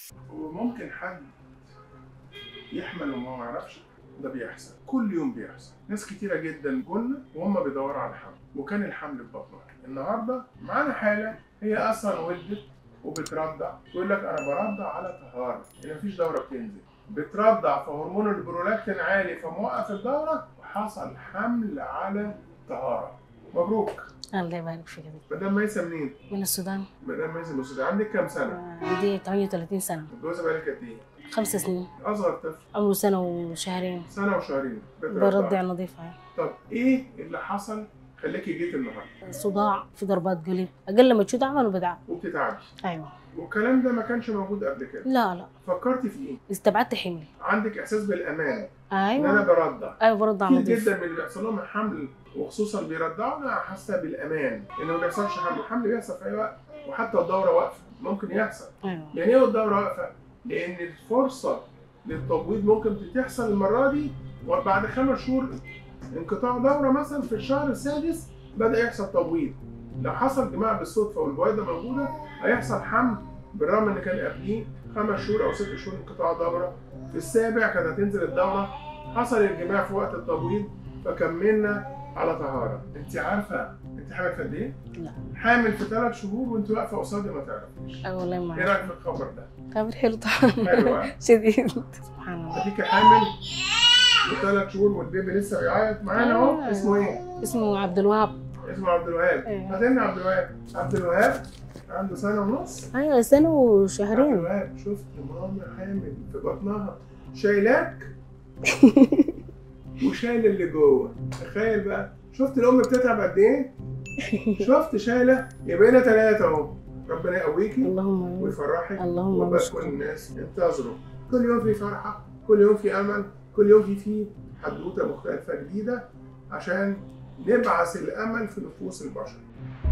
وممكن حد يحمل وما يعرفش ده بيحصل كل يوم بيحصل ناس كتيرة جدا جولنا وهم بيدوروا على الحمل وكان الحمل في بطنها النهارده معانا حالة هي أصلا ولدت وبترضع تقول لك أنا برضع على طهارة يعني مفيش دورة بتنزل بترضع فهرمون البرولاكتين عالي فموقف الدورة وحصل حمل على طهارة مبروك الله يبارك فيك مدام ميسة منين؟ من السودان مدام ميسة من السودان عندك كام سنة؟ عندي 38 سنة متجوزة بقالك قد إيه؟ خمس سنين أصغر طفل عمره سنة وشهرين سنة وشهرين بترضع. برضع نظيفة طب ايه اللي حصل خليكي جيت النهارده صداع في ضربات قلب أقل ما تشوت أعمل وبتعب وبتتعبي أيوة والكلام ده ما كانش موجود قبل كده لا لا فكرتي في ايه؟ استبعدت حمل عندك احساس بالامان ان انا أيوة برضع أيوة برضع كتير نظيف جدا من اللي بيحصل لهم حمل وخصوصا بيرضعوا انا حاسه بالامان انه ما بيحصلش حمل الحمل بيحصل في اي وقت وحتى الدوره واقفه ممكن يحصل أيوة يعني ايه الدوره واقفه؟ لان الفرصه للتبويض ممكن تحصل المره دي وبعد خمس شهور انقطاع دوره مثلا في الشهر السادس بدا يحصل تبويض لو حصل جماع بالصدفه والبويضه موجوده هيحصل حمل بالرغم ان كان قبليه خمس شهور او ست شهور انقطاع دوره في السابع كانت هتنزل الدوره حصل الجماع في وقت التبويض فكملنا على طهاره انت عارفه انت حامل في قد ايه؟ لا حامل في ثلاث شهور وانت واقفه قصادي ما تعرفيش أيوة والله ايه ما رايك في الخبر ده؟ خبر حلو طبعا حلو ها؟ شديد سبحان الله اديكي حامل وثلاث شهور والبيبي لسه بيعيط معانا اهو آه. اسمه ايه؟ اسمه عبد الوهاب اسمه عبد الوهاب إيه. هات لنا عبد الوهاب عبد الوهاب عنده سنه ونص أيوة سنة عبد وشهرين الوهاب شفت ماما حامل في بطنها شايلاك وشايل اللي جوه تخيل بقى شفت الام بتتعب قد ايه؟ شفت شايله يبقى هنا ثلاثه اهو ربنا يقويكي اللهم آمين. ويفرحك اللهم وبقى اشكر. كل الناس انتظروا كل يوم في فرحة كل يوم في أمل كل يوم في في حدوتة مختلفة جديدة عشان نبعث الأمل في نفوس البشر